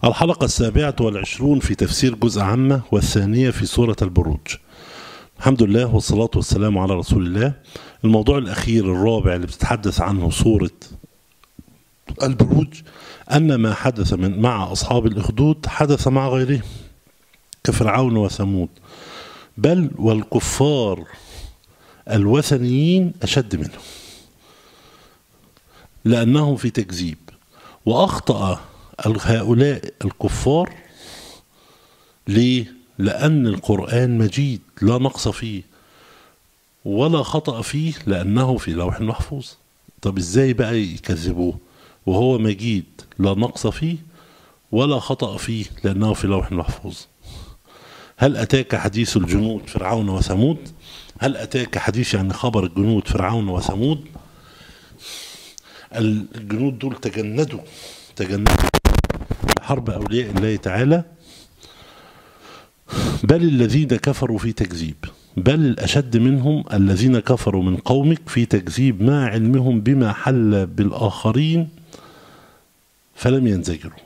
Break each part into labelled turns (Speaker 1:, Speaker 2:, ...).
Speaker 1: الحلقة السابعة والعشرون في تفسير جزء عامة والثانية في سورة البروج الحمد لله والصلاة والسلام على رسول الله الموضوع الأخير الرابع اللي بتتحدث عنه سورة البروج أن ما حدث من مع أصحاب الأخدود حدث مع غيرهم كفرعون وثمود بل والكفار الوثنيين أشد منهم لأنهم في تكذيب وأخطأ هؤلاء الكفار ليه؟ لأن القرآن مجيد لا نقص فيه ولا خطأ فيه لأنه في لوح محفوظ طب إزاي بقى يكذبوه وهو مجيد لا نقص فيه ولا خطأ فيه لأنه في لوح محفوظ هل أتاك حديث الجنود فرعون وثمود هل أتاك حديث يعني خبر الجنود فرعون وثمود الجنود دول تجندوا تجندوا حرب أولياء الله تعالى بل الذين كفروا في تكذيب بل الأشد منهم الذين كفروا من قومك في تكذيب مع علمهم بما حل بالآخرين فلم ينزجروا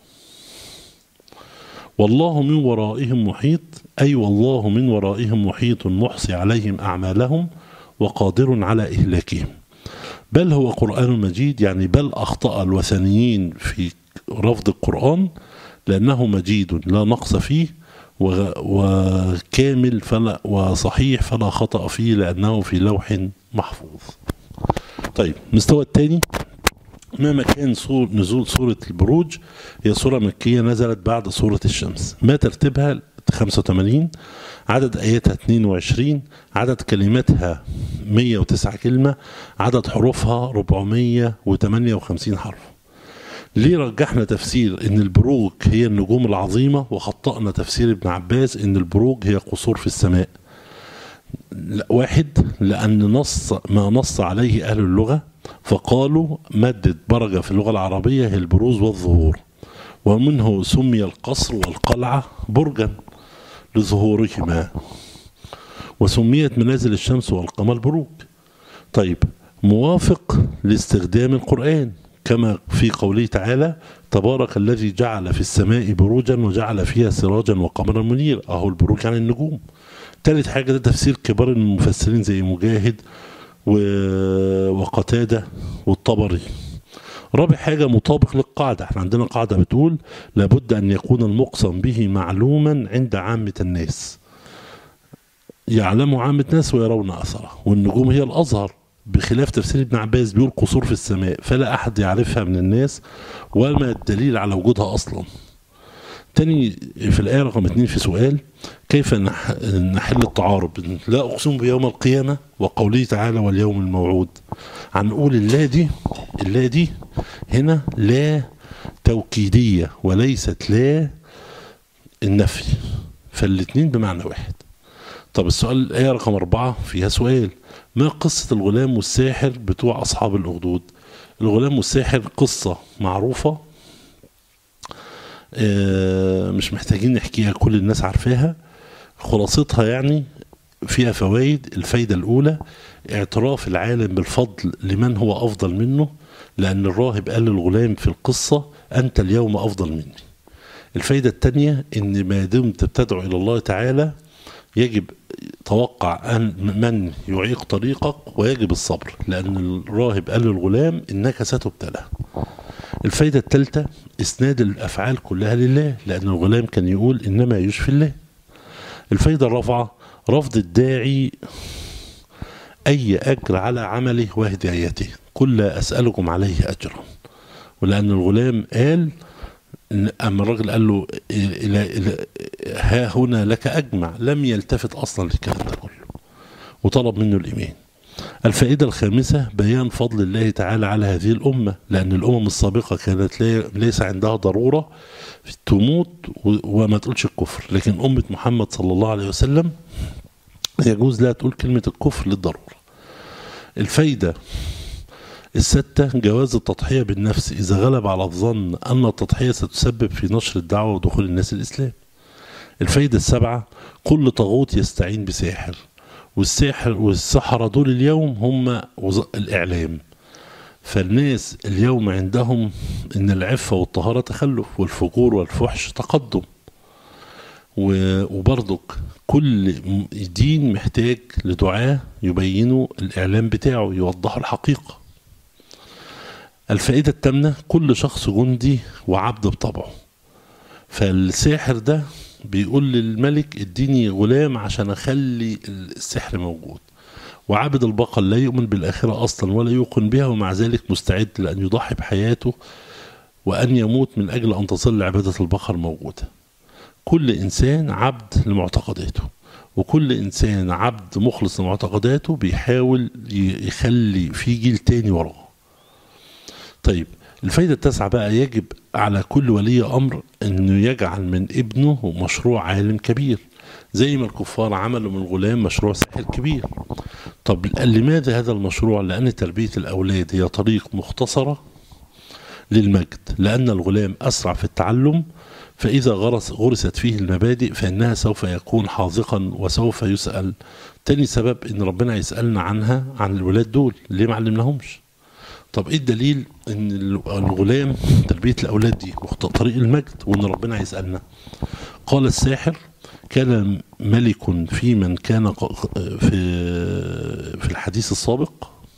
Speaker 1: والله من ورائهم محيط أي والله من ورائهم محيط محصي عليهم أعمالهم وقادر على إهلاكهم بل هو قرآن مجيد يعني بل أخطأ الوثنيين في رفض القرآن لأنه مجيد لا نقص فيه وكامل فلا وصحيح فلا خطأ فيه لأنه في لوح محفوظ طيب المستوى الثاني ما مكان صور نزول سورة البروج هي سورة مكية نزلت بعد سورة الشمس ما ترتيبها 85 عدد آياتها 22 عدد كلماتها 109 كلمة عدد حروفها 458 حرف ليه رجحنا تفسير ان البروج هي النجوم العظيمة وخطأنا تفسير ابن عباس ان البروج هي قصور في السماء واحد لأن نص ما نص عليه أهل اللغة فقالوا مادة برجة في اللغة العربية هي البروز والظهور ومنه سمي القصر والقلعة برجا لظهورهما وسميت منازل الشمس والقمر بروج طيب موافق لاستخدام القرآن كما في قوله تعالى تبارك الذي جعل في السماء بروجا وجعل فيها سراجا وقمرا منير اهو البروج عن النجوم ثالث حاجه ده تفسير كبار المفسرين زي مجاهد وقتاده والطبري رابع حاجه مطابق للقاعده احنا عندنا قاعده بتقول لابد ان يكون المقسم به معلوما عند عامه الناس يعلم عامه الناس ويرون اثره والنجوم هي الازهر بخلاف تفسير ابن عباس بيقول قصور في السماء فلا احد يعرفها من الناس وما الدليل على وجودها اصلا تاني في الآية رقم اتنين في سؤال كيف نحل التعارض لا أقسم بيوم القيامة وقوله تعالى واليوم الموعود هنقول اللا دي اللا دي هنا لا توكيدية وليست لا النفي فالاتنين بمعنى واحد طب السؤال الآية رقم أربعة فيها سؤال ما قصة الغلام والساحر بتوع أصحاب الأخدود الغلام والساحر قصة معروفة مش محتاجين نحكيها كل الناس عارفاها خلاصتها يعني فيها فوائد الفايدة الأولى اعتراف العالم بالفضل لمن هو أفضل منه لأن الراهب قال للغلام في القصة أنت اليوم أفضل مني الفايدة الثانية إن ما دمت بتدعو إلى الله تعالى يجب توقع أن من يعيق طريقك ويجب الصبر لأن الراهب قال للغلام إنك ستبتلى الفايدة الثالثة إسناد الأفعال كلها لله لأن الغلام كان يقول إنما يشفي الله الفايدة الرابعة رفض الداعي أي أجر على عمله وهدايته قل لا أسألكم عليه أجرا ولأن الغلام قال أما الراجل قال له ها هنا لك أجمع لم يلتفت أصلا للكلام ده كله وطلب منه الإيمان الفائدة الخامسة بيان فضل الله تعالى على هذه الأمة لأن الأمم السابقة كانت ليس عندها ضرورة تموت وما تقولش الكفر لكن أمة محمد صلى الله عليه وسلم يجوز لها تقول كلمة الكفر للضرورة الفايدة الستة جواز التضحية بالنفس إذا غلب على الظن أن التضحية ستسبب في نشر الدعوة ودخول الناس الإسلام الفايدة السابعة كل طاغوت يستعين بساحر والساحر والسحرة دول اليوم هم الإعلام فالناس اليوم عندهم ان العفة والطهارة تخلف والفجور والفحش تقدم و- وبرضك كل م- دين محتاج لدعاة يبينوا الإعلام بتاعه يوضحوا الحقيقة الفائدة التامنة كل شخص جندي وعبد بطبعه فالساحر ده بيقول للملك اديني غلام عشان اخلي السحر موجود وعابد البقر لا يؤمن بالآخرة أصلا ولا يوقن بها ومع ذلك مستعد لأن يضحي بحياته وأن يموت من أجل أن تظل عبادة البقر موجودة كل إنسان عبد لمعتقداته وكل إنسان عبد مخلص لمعتقداته بيحاول ي- يخلي في جيل تاني وراه طيب الفايدة التاسعة بقى يجب على كل ولي أمر أنه يجعل من ابنه مشروع عالم كبير زي ما الكفار عملوا من الغلام مشروع ساحر كبير طب لماذا هذا المشروع لأن تربية الأولاد هي طريق مختصرة للمجد لأن الغلام أسرع في التعلم فإذا غرس غرست فيه المبادئ فإنها سوف يكون حاذقا وسوف يسأل تاني سبب إن ربنا يسألنا عنها عن الولاد دول ليه ما علمناهمش طب ايه الدليل ان الغلام تربيه الاولاد دي مخت- طريق المجد وان ربنا هيسالنا قال الساحر كان ملك في من كان ق- في في الحديث السابق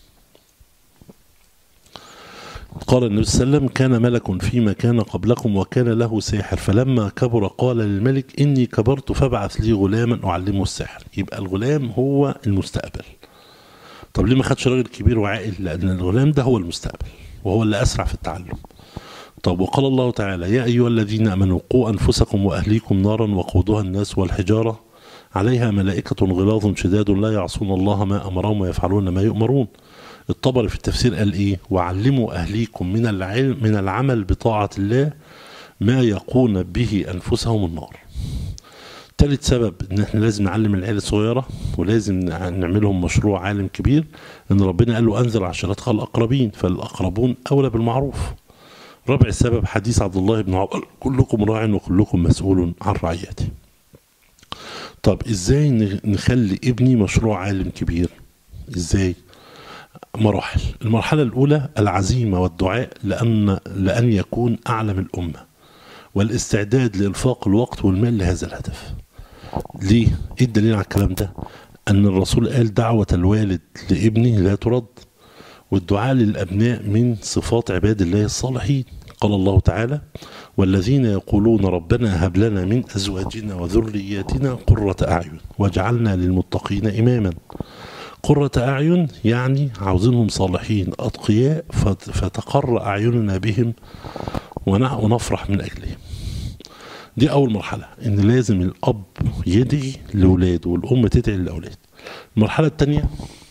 Speaker 1: قال النبي صلى الله عليه وسلم كان ملك فيما كان قبلكم وكان له ساحر فلما كبر قال للملك إني كبرت فابعث لي غلاما أعلمه السحر يبقى الغلام هو المستقبل طب ليه ما خدش راجل كبير وعاقل لأن الغلام ده هو المستقبل وهو اللي أسرع في التعلم طب وقال الله تعالى يا أيها الذين آمنوا قوا أنفسكم وأهليكم نارا وقودها الناس والحجارة عليها ملائكة غلاظ شداد لا يعصون الله ما أمرهم ويفعلون ما يؤمرون الطبري في التفسير قال إيه وعلموا أهليكم من العلم من العمل بطاعة الله ما يقون به أنفسهم النار تالت سبب ان احنا لازم نعلم العيال الصغيرة ولازم نعملهم مشروع عالم كبير ان ربنا قال له انذر عشيرتك الاقربين فالاقربون اولى بالمعروف رابع سبب حديث عبد الله بن عمر كلكم راع وكلكم مسؤول عن رعيته طب ازاي نخلي ابني مشروع عالم كبير ازاي مراحل المرحلة الأولى العزيمة والدعاء لأن لأن يكون أعلم الأمة والاستعداد لإنفاق الوقت والمال لهذا الهدف ليه؟ إيه الدليل على الكلام ده؟ أن الرسول قال دعوة الوالد لابنه لا ترد والدعاء للأبناء من صفات عباد الله الصالحين قال الله تعالى والذين يقولون ربنا هب لنا من أزواجنا وذرياتنا قرة أعين واجعلنا للمتقين إماما قرة أعين يعني عاوزينهم صالحين أتقياء فتقر أعيننا بهم ونفرح من أجلهم دي أول مرحلة إن لازم الأب يدعي لأولاده والأم تدعي للأولاد المرحلة الثانية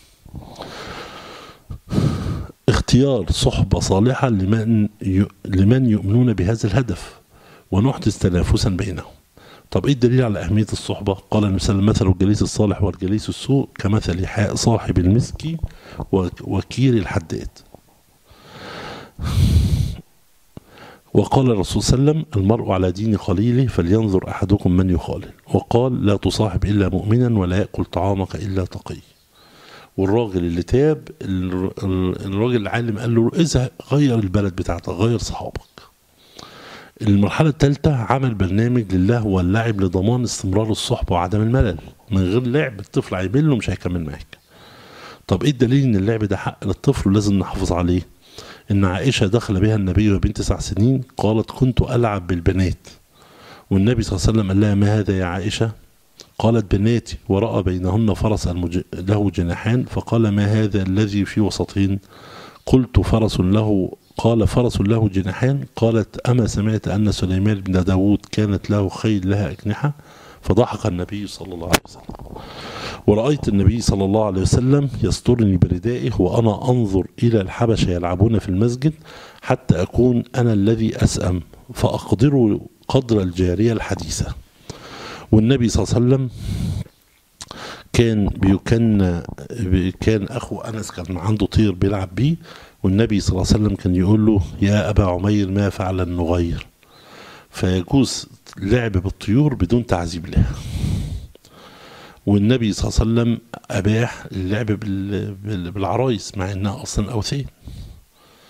Speaker 1: اختيار صحبة صالحة لمن لمن يؤمنون بهذا الهدف ونحدث تنافسا بينهم طب ايه الدليل على اهميه الصحبه؟ قال النبي صلى الله عليه وسلم مثل الجليس الصالح والجليس السوء كمثل صاحب المسك وكير الحداد. وقال الرسول صلى الله عليه وسلم المرء على دين خليله فلينظر احدكم من يخالل وقال لا تصاحب الا مؤمنا ولا ياكل طعامك الا تقي. والراجل اللي تاب الراجل العالم قال له اذا غير البلد بتاعتك غير صحابك. المرحلة الثالثة عمل برنامج لله واللعب لضمان استمرار الصحبة وعدم الملل من غير لعب الطفل هيمل ومش هيكمل معاك طب ايه الدليل ان اللعب ده حق للطفل ولازم نحافظ عليه ان عائشة دخل بها النبي وبنت تسع سنين قالت كنت ألعب بالبنات والنبي صلى الله عليه وسلم قال لها ما هذا يا عائشة قالت بناتي ورأى بينهن فرس المج... له جناحان فقال ما هذا الذي في وسطهن قلت فرس له قال فرس له جناحان قالت أما سمعت أن سليمان بن داود كانت له خيل لها أجنحة فضحك النبي صلى الله عليه وسلم ورأيت النبي صلى الله عليه وسلم يسترني بردائه وأنا أنظر إلى الحبشة يلعبون في المسجد حتى أكون أنا الذي أسأم فأقدر قدر الجارية الحديثة والنبي صلى الله عليه وسلم كان بيكن كان أخو أنس كان عنده طير بيلعب بيه والنبي صلى الله عليه وسلم كان يقول له يا أبا عمير ما فعل النغير فيجوز لعب بالطيور بدون تعذيب لها والنبي صلى الله عليه وسلم أباح اللعب بالعرايس مع إنها أصلا أوثان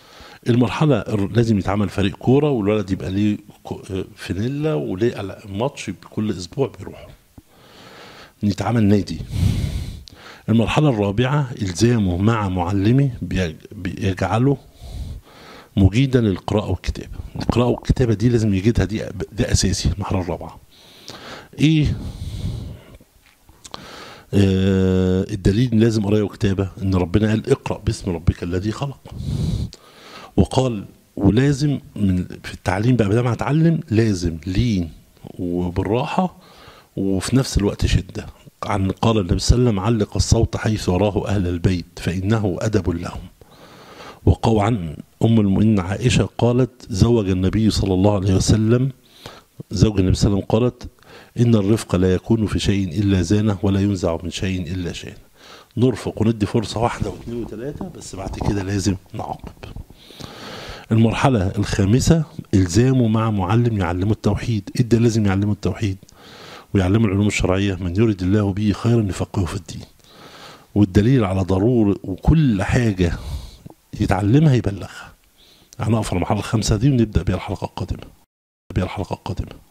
Speaker 1: المرحلة الر- لازم يتعمل فريق كورة والولد يبقى ليه كو- آه، فانيلا وليه على- ماتش كل أسبوع بيروحوا يتعمل نادي المرحلة الرابعة إلزامه مع معلمي بيج- بيجعله مجيدا للقراءة والكتابة القراءة والكتابة دي لازم يجدها دي ده أساسي المرحلة الرابعة إيه آه الدليل إن لازم قرايه وكتابة إن ربنا قال اقرأ باسم ربك الذي خلق وقال ولازم من في التعليم بقى بدل ما هتعلم لازم لين وبالراحة وفي نفس الوقت شدة عن قال النبي صلى الله عليه وسلم علق الصوت حيث يراه أهل البيت فإنه أدب لهم وقال عن أم المؤمنين عائشة قالت زوج النبي صلى الله عليه وسلم زوج النبي صلى الله عليه وسلم قالت إن الرفق لا يكون في شيء إلا زانه ولا ينزع من شيء إلا شانه نرفق وندي فرصة واحدة واثنين وثلاثة بس بعد كده لازم نعاقب المرحلة الخامسة إلزامه مع معلم يعلمه التوحيد إيه لازم يعلمه التوحيد ويعلمه العلوم الشرعية من يريد الله به خيرا يفقهه في الدين والدليل على ضرورة وكل حاجة يتعلمها يبلغها هنقف على المرحلة الخامسة دي ونبدأ بيها الحلقة القادمة بيها الحلقة القادمة